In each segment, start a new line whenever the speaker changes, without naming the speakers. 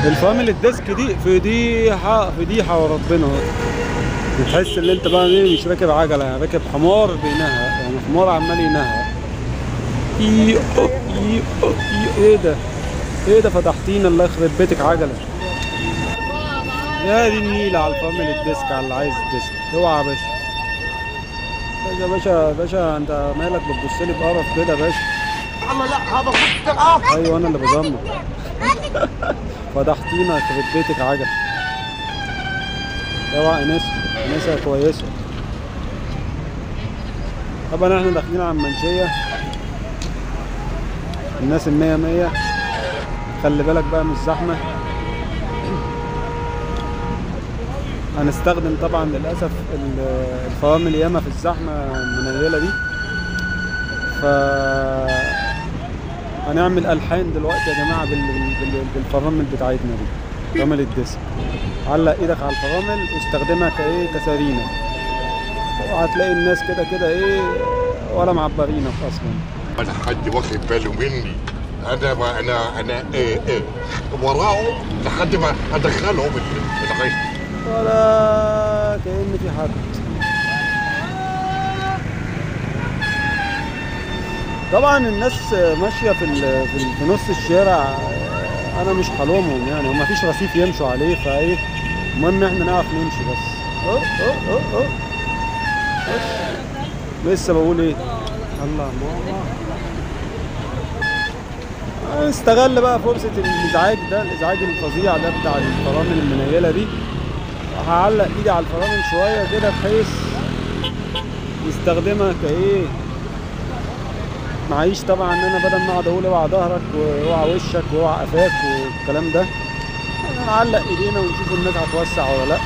الفرامل الديسك دي فضيحه فضيحه وربنا بتحس ان انت بقى ايه مش راكب عجله يعني راكب حمار بينهى يعني حمار عمال ينهى اي أو اي أو اي ايه ده ايه ده فتحتينا الله يخرب بيتك عجله يا دي النيلة على الفرامل الديسك على اللي عايز الديسك اوعى يا باشا يا باشا باشا انت مالك بتبص لي بقرف كده يا باشا
الله لا هذا خط العاف
ايوه انا اللي بزمر فضحتينا يخرب بيتك عجل اوعى انس انسها كويسه طبعا احنا داخلين على المنشيه الناس المية مية خلي بالك بقى من الزحمة هنستخدم طبعا للأسف ال- الفرامل ياما في الزحمة المنيلة دي ف هنعمل ألحان دلوقتي يا جماعة بال... بال... بالفرامل بتاعتنا دي فرامل الديسك علق ايدك على الفرامل واستخدمها كايه كسرينة وهتلاقي الناس كده كده ايه ولا معبرينك اصلا
انا حد واخد باله مني انا ما انا انا ايه ايه وراهم لحد ما ادخلهم ال- الغش
ولا كأن في حد طبعا الناس ماشيه في ال- في, ال- في نص الشارع انا مش حلومهم يعني وما فيش رصيف يمشوا عليه فايه المهم احنا نعرف نمشي بس أوه أوه أوه أوه. بس لسه بقول ايه الله ماما استغل بقى فرصة الازعاج ده الازعاج الفظيع ده بتاع الفرامل المنيلة دي هعلق ايدي على الفرامل شوية كده بحيث نستخدمها كايه معيش طبعا ان انا بدل ما اقعد اقول اوعى ظهرك واوعى وشك واوعى قفاك والكلام ده نعلق ايدينا ونشوف الناس هتوسع ولا لا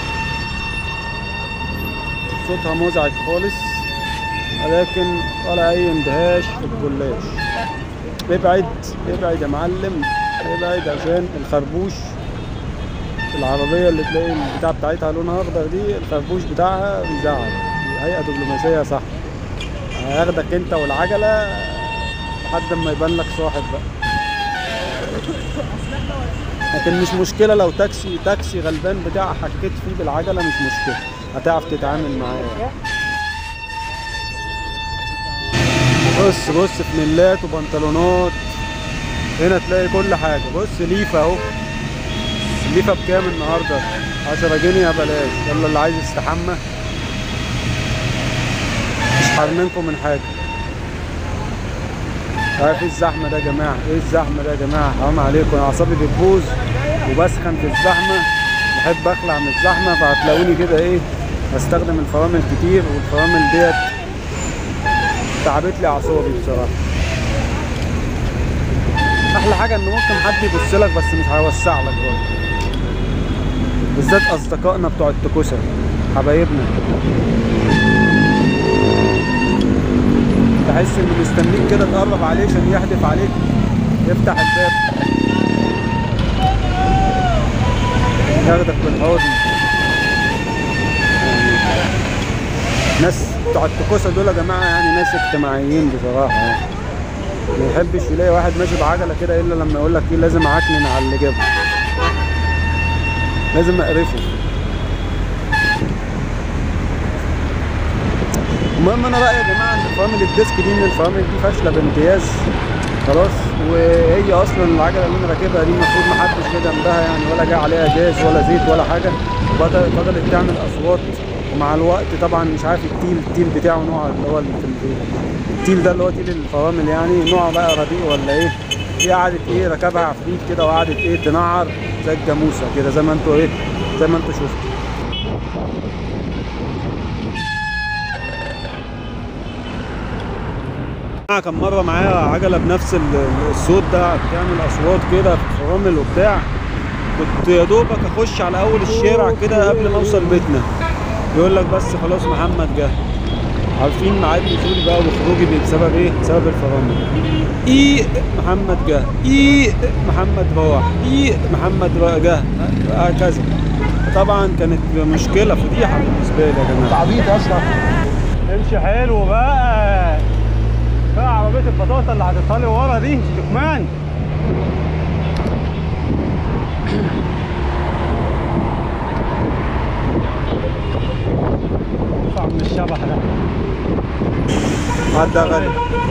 صوتها مزعج خالص ولكن ولا اي اندهاش في الجلاش ابعد ابعد يا معلم ابعد عشان الخربوش العربية اللي تلاقي البتاع بتاعتها لونها اخضر دي الخربوش بتاعها بيزعل هيئة دبلوماسية صح هياخدك انت والعجلة لحد ما يبان لك صاحب بقى لكن مش مشكلة لو تاكسي تاكسي غلبان بتاع حكيت فيه بالعجلة مش مشكلة هتعرف تتعامل معاه بص بص فانيلات وبنطلونات هنا تلاقي كل حاجة بص ليفة اهو الليفة بكام النهاردة 10 جنيه بلاش يلا اللي عايز يستحمى مش حارمينكم من حاجة عارف ايه الزحمة ده يا جماعة ايه الزحمة ده يا جماعة حرام عليكم انا اعصابي بتبوظ وبسخن في الزحمة بحب اخلع من الزحمة فهتلاقوني كده ايه هستخدم الفرامل كتير والفرامل ديت تعبت لي اعصابي بصراحة احلى حاجة ان ممكن حد يبص لك بس مش هيوسع لك برضه بالذات اصدقائنا بتوع التكوسة حبايبنا تحس انه مستنيك كده تقرب عليه عشان يحدف عليك يفتح الباب ياخدك بالحضن ناس بتوع التكوسة دول يا جماعة يعني ناس اجتماعيين بصراحة يعني ما يحبش يلاقي واحد ماشي بعجلة كده إلا لما يقول لك إيه لازم أعكنن على اللي جابه لازم أقرفه المهم انا رايي يا جماعه ان فرامل الديسك دي ان الفرامل دي فاشله بامتياز خلاص وهي اصلا العجله اللي انا راكبها دي المفروض ما حدش جه جنبها يعني ولا جه عليها جاز ولا زيت ولا حاجه وبدأ- فضلت تعمل اصوات ومع الوقت طبعا مش عارف التيل التيل بتاعه نوع اللي هو ال- التيل ده اللي هو تيل الفرامل يعني نوع بقى رديء ولا ايه دي قعدت ايه ركبها عفريت كده وقعدت ايه تنعر زي الجاموسه كده زي ما انتوا ايه زي ما انتوا شفتوا أنا كان مره معايا عجله بنفس ال- ال- الصوت ده بتعمل اصوات كده في الفرامل وبتاع كنت يا دوبك اخش على اول الشارع كده قبل ما اوصل بيتنا يقول لك بس خلاص محمد جه عارفين ميعاد نزولي بقى وخروجي بيه بسبب ايه؟ بسبب الفرامل. ايه محمد جه، ايه محمد روح، ايه محمد رو- جه، هكذا. طبعا كانت مشكله فضيحه بالنسبه لي يا جماعه.
عبيط اصلا
امشي حلو بقى بقى عربية البطاطا اللي هتطلع ورا دي شكمان عدى غالي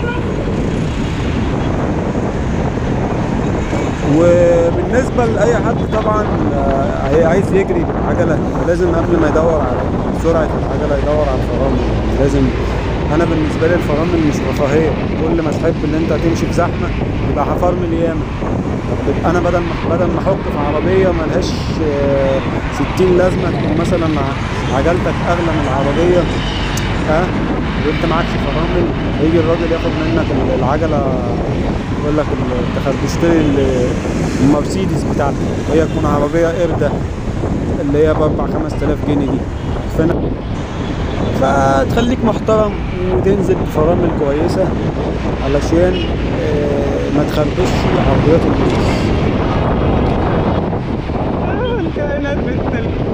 وبالنسبة لأي حد طبعا آه، هي عايز يجري بالعجلة لازم قبل ما يدور على سرعة العجلة يدور على الفرامل يعني لازم أنا بالنسبة لي الفرامل مش رفاهية كل ما تحب إن أنت تمشي في زحمة يبقى هفرمل ياما طب أنا بدل ما بدل ما أحك في عربية ملهاش آه، 60 لازمة تكون مثلا ع- عجلتك أغلى من العربية ها وانت معكش فرامل يجي الراجل ياخد منك ال- العجله يقول لك ال- انت خد- تشتري ال- المرسيدس بتاعتك وهي تكون عربيه قرده اللي هي ب 4 5000 جنيه دي فانا فتخليك محترم وتنزل بفرامل كويسه علشان آه، ما تخربش عربيات الناس
الكائنات بالتل